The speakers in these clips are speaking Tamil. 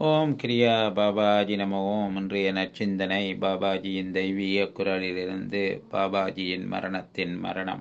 ஓம் கிரியா பாபாஜி நம ஓம் இன்றைய நற்சிந்தனை பாபாஜியின் தெய்வீக குரலிலிருந்து பாபாஜியின் மரணத்தின் மரணம்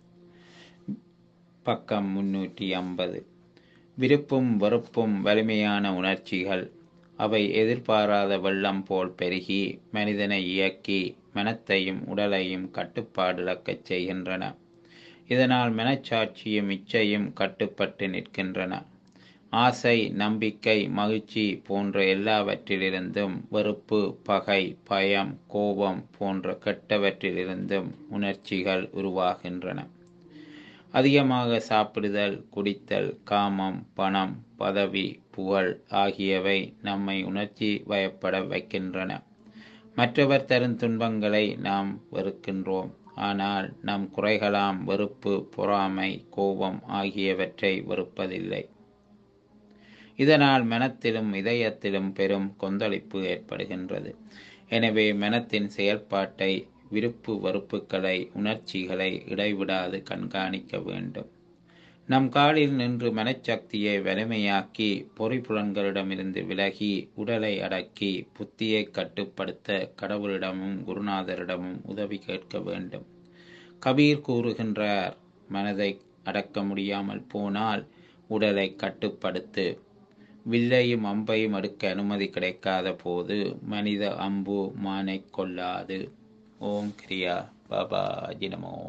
பக்கம் முன்னூற்றி ஐம்பது விருப்பும் வெறுப்பும் வலிமையான உணர்ச்சிகள் அவை எதிர்பாராத வெள்ளம் போல் பெருகி மனிதனை இயக்கி மனத்தையும் உடலையும் கட்டுப்பாடிழக்கச் செய்கின்றன இதனால் மனச்சாட்சியும் இச்சையும் கட்டுப்பட்டு நிற்கின்றன ஆசை நம்பிக்கை மகிழ்ச்சி போன்ற எல்லாவற்றிலிருந்தும் வெறுப்பு பகை பயம் கோபம் போன்ற கெட்டவற்றிலிருந்தும் உணர்ச்சிகள் உருவாகின்றன அதிகமாக சாப்பிடுதல் குடித்தல் காமம் பணம் பதவி புகழ் ஆகியவை நம்மை உணர்ச்சி வயப்பட வைக்கின்றன மற்றவர் தரும் துன்பங்களை நாம் வெறுக்கின்றோம் ஆனால் நம் குறைகளாம் வெறுப்பு பொறாமை கோபம் ஆகியவற்றை வெறுப்பதில்லை இதனால் மனத்திலும் இதயத்திலும் பெரும் கொந்தளிப்பு ஏற்படுகின்றது எனவே மனத்தின் செயல்பாட்டை விருப்பு வெறுப்புகளை உணர்ச்சிகளை இடைவிடாது கண்காணிக்க வேண்டும் நம் காலில் நின்று மனச்சக்தியை வலிமையாக்கி பொறிப்புலன்களிடமிருந்து விலகி உடலை அடக்கி புத்தியை கட்டுப்படுத்த கடவுளிடமும் குருநாதரிடமும் உதவி கேட்க வேண்டும் கபீர் கூறுகின்றார் மனதை அடக்க முடியாமல் போனால் உடலை கட்டுப்படுத்து வில்லையும் அம்பையும் அடுக்க அனுமதி கிடைக்காத போது மனித அம்பு மானை கொள்ளாது ஓம் கிரியா பாபா ஜினமோ